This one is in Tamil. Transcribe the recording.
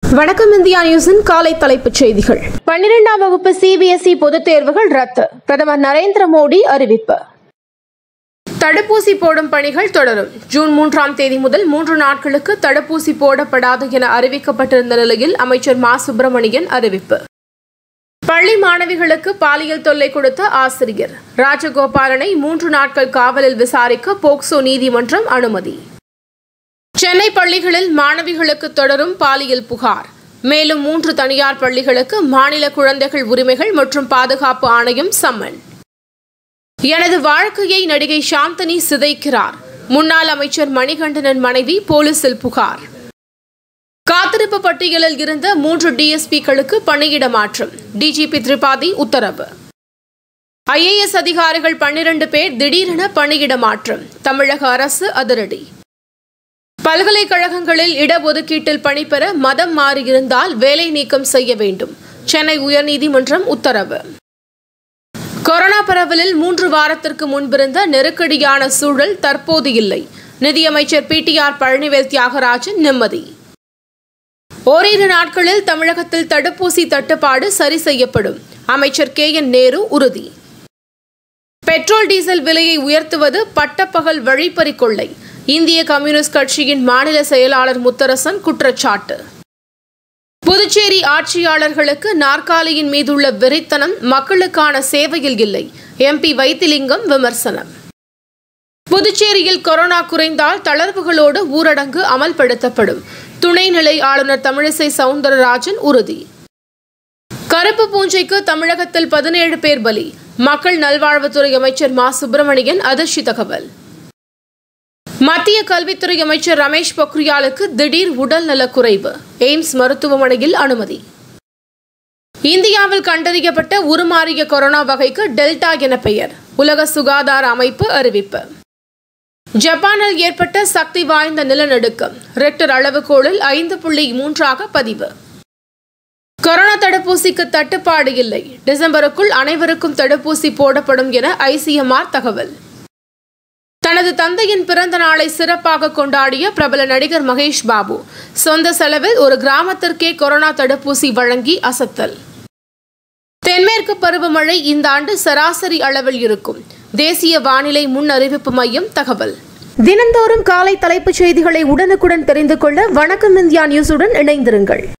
வணக்கம் இந்தியா நியூஸின் காலை தலைப்புச் செய்திகள் பன்னிரெண்டாம் வகுப்பு சிபிஎஸ்இ பொதுத் தேர்வுகள் ரத்து பிரதமர் நரேந்திர மோடி அறிவிப்பு தடுப்பூசி போடும் பணிகள் தொடரும் ஜூன் மூன்றாம் தேதி முதல் மூன்று நாட்களுக்கு தடுப்பூசி போடப்படாது என அறிவிக்கப்பட்டிருந்த நிலையில் அமைச்சர் மா சுப்பிரமணியன் அறிவிப்பு பள்ளி மாணவிகளுக்கு பாலியல் தொல்லை கொடுத்த ஆசிரியர் ராஜகோபாலனை மூன்று நாட்கள் காவலில் விசாரிக்க போக்சோ நீதிமன்றம் அனுமதி சென்னை பள்ளிகளில் மாணவிகளுக்கு தொடரும் பாலியல் புகார் மேலும் மூன்று தனியார் பள்ளிகளுக்கு மாநில குழந்தைகள் உரிமைகள் மற்றும் பாதுகாப்பு ஆணையம் சம்மன் எனது வாழ்க்கையை நடிகை சாந்தனி சிதைக்கிறார் முன்னாள் அமைச்சர் மணிகண்டனின் மனைவி போலீசில் புகார் காத்திருப்பு பட்டியலில் இருந்த மூன்று டிஎஸ்பிக்களுக்கு பணியிட மாற்றம் டிஜிபி திரிபாதி உத்தரவு ஐஏஎஸ் அதிகாரிகள் பன்னிரண்டு பேர் திடீரென பணியிட மாற்றம் தமிழக அரசு அதிரடி பல்கலைக்கழகங்களில் இடஒதுக்கீட்டில் பணிபெற மதம் மாறியிருந்தால் வேலை நீக்கம் செய்ய வேண்டும் சென்னை உயர்நீதிமன்றம் உத்தரவு கொரோனா பரவலில் மூன்று வாரத்திற்கு முன்பிருந்த நெருக்கடியான சூழல் தற்போது இல்லை நிதியமைச்சர் பிடிஆர் பழனிவேல் தியாகராஜன் நிம்மதி ஓரிரு நாட்களில் தமிழகத்தில் தடுப்பூசி தட்டுப்பாடு சரி செய்யப்படும் அமைச்சர் கே என் நேரு உறுதி பெட்ரோல் டீசல் விலையை உயர்த்துவது பட்டப்பகல் வழிப்பறி கொள்ளை இந்திய கம்யூனிஸ்ட் கட்சியின் மாநில செயலாளர் முத்தரசன் குற்றச்சாட்டு புதுச்சேரி ஆட்சியாளர்களுக்கு நாற்காலியின் மீதுள்ள வெறித்தனம் மக்களுக்கான சேவையில் இல்லை எம்பி வைத்திலிங்கம் விமர்சனம் புதுச்சேரியில் கொரோனா குறைந்தால் தளர்வுகளோடு ஊரடங்கு அமல்படுத்தப்படும் துணைநிலை ஆளுநர் தமிழிசை சவுந்தரராஜன் உறுதி கருப்பு பூஞ்சைக்கு தமிழகத்தில் பதினேழு பேர் பலி மக்கள் நல்வாழ்வுத்துறை அமைச்சர் மா சுப்பிரமணியன் அதிர்ச்சி தகவல் மத்திய கல்வித்துறை அமைச்சர் ரமேஷ் பொக்ரியாலுக்கு திடீர் உடல் நலக்குறைவு எய்ம்ஸ் மருத்துவமனையில் அனுமதி இந்தியாவில் கண்டறியப்பட்ட உருமாறிய கொரோனா வகைக்கு டெல்டா என பெயர் உலக சுகாதார அமைப்பு அறிவிப்பு ஜப்பானில் ஏற்பட்ட சக்தி வாய்ந்த நிலநடுக்கம் ரெக்டர் அளவுகோலில் ஐந்து புள்ளி மூன்றாக பதிவு கொரோனா தடுப்பூசிக்கு தட்டுப்பாடு இல்லை டிசம்பருக்குள் அனைவருக்கும் தடுப்பூசி போடப்படும் என ஐசிஎம்ஆர் தகவல் தனது தந்தையின் பிறந்த நாளை சிறப்பாக கொண்டாடிய பிரபல நடிகர் மகேஷ் பாபு சொந்த செலவில் ஒரு கிராமத்திற்கே கொரோனா தடுப்பூசி வழங்கி அசத்தல் தென்மேற்கு பருவமழை இந்த ஆண்டு சராசரி அளவில் இருக்கும் தேசிய வானிலை முன் அறிவிப்பு மையம் தகவல் தினந்தோறும் காலை தலைப்புச் செய்திகளை உடனுக்குடன் தெரிந்து கொள்ள வணக்கம் இந்தியா நியூஸுடன் இணைந்திருங்கள்